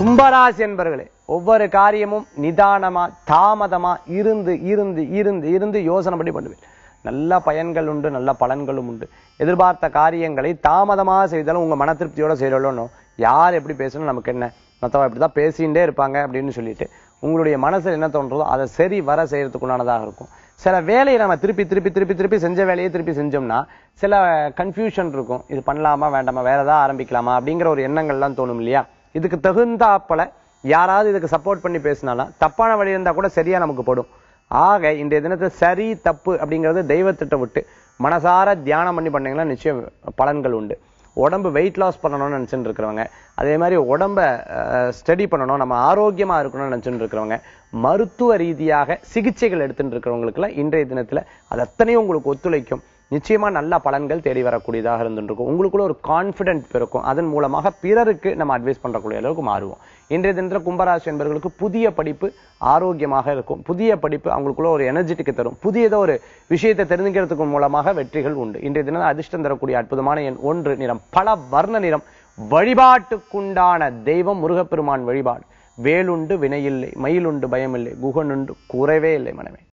கும்பராசி என்பர்களே ஒவ்வொரு காரியமும் நிதானமா தாமதமா இருந்து இருந்து இருந்து இருந்து யோசனை பண்ணி பண்ணுவேன் நல்ல பயன்கள் உண்டு நல்ல பலன்களும் உண்டு எதிர்பார்த்த காரியங்களை தாமதமாக செய்தாலும் உங்க மன திருப்தியோட செய்யறோம் யார் எப்படி பேசணும் நமக்கு என்ன மற்றவங்க இப்படிதான் பேசிகிட்டே இருப்பாங்க அப்படின்னு சொல்லிட்டு உங்களுடைய மனசுல என்ன தோன்றதோ அதை சரி வர செய்யறதுக்குண்டானதாக இருக்கும் சில வேலையை நம்ம திருப்பி திருப்பி திருப்பி திருப்பி செஞ்ச வேலையை திருப்பி செஞ்சோம்னா சில கன்ஃபியூஷன் இருக்கும் இது பண்ணலாமா வேண்டாமா வேற ஏதாவது ஆரம்பிக்கலாமா அப்படிங்கிற ஒரு எண்ணங்கள்லாம் தோணும் இல்லையா இதுக்கு தகுந்தாப்பல யாராவது இதுக்கு சப்போர்ட் பண்ணி பேசினாலும் தப்பான வழி இருந்தா கூட சரியா நமக்கு படும் ஆக இன்றைய தினத்துல சரி தப்பு அப்படிங்கிறது தெய்வத்திட்ட விட்டு மனசார தியானம் பண்ணி பண்ணீங்கன்னா நிச்சயம் பலன்கள் உண்டு உடம்பு வெயிட் லாஸ் பண்ணணும்னு நினைச்சுட்டு இருக்கிறவங்க அதே மாதிரி உடம்ப ஸ்டடி பண்ணணும் நம்ம ஆரோக்கியமா இருக்கணும்னு நினைச்சுட்டு இருக்கிறவங்க மருத்துவ ரீதியாக சிகிச்சைகள் எடுத்துட்டு இருக்கிறவங்களுக்குலாம் இன்றைய தினத்துல அது அத்தனையும் உங்களுக்கு ஒத்துழைக்கும் நிச்சயமா நல்ல பலன்கள் தேடி வரக்கூடியதாக இருந்துருக்கும் உங்களுக்குள்ள ஒரு கான்பிடென்ட் பிறக்கும் அதன் மூலமாக பிறருக்கு நம்ம அட்வைஸ் பண்றக்கூடிய அளவுக்கு மாறுவோம் இன்றைய தினத்துல கும்பராசி என்பவர்களுக்கு புதிய படிப்பு ஆரோக்கியமாக இருக்கும் புதிய படிப்பு அவங்களுக்குள்ள ஒரு எனர்ஜெட்டிக் தரும் புதியதோ ஒரு விஷயத்தை தெரிஞ்சுக்கிறதுக்கு மூலமாக வெற்றிகள் உண்டு இன்றைய தினம் அதிர்ஷ்டம் தரக்கூடிய அற்புதமான எண் ஒன்று நிறம் பல வர்ண நிறம் வழிபாட்டுக்குண்டான தெய்வம் முருகப்பெருமான் வழிபாடு வேலுண்டு வினையில்லை மயிலுண்டு பயமில்லை குகனுண்டு குறைவே இல்லை மனமே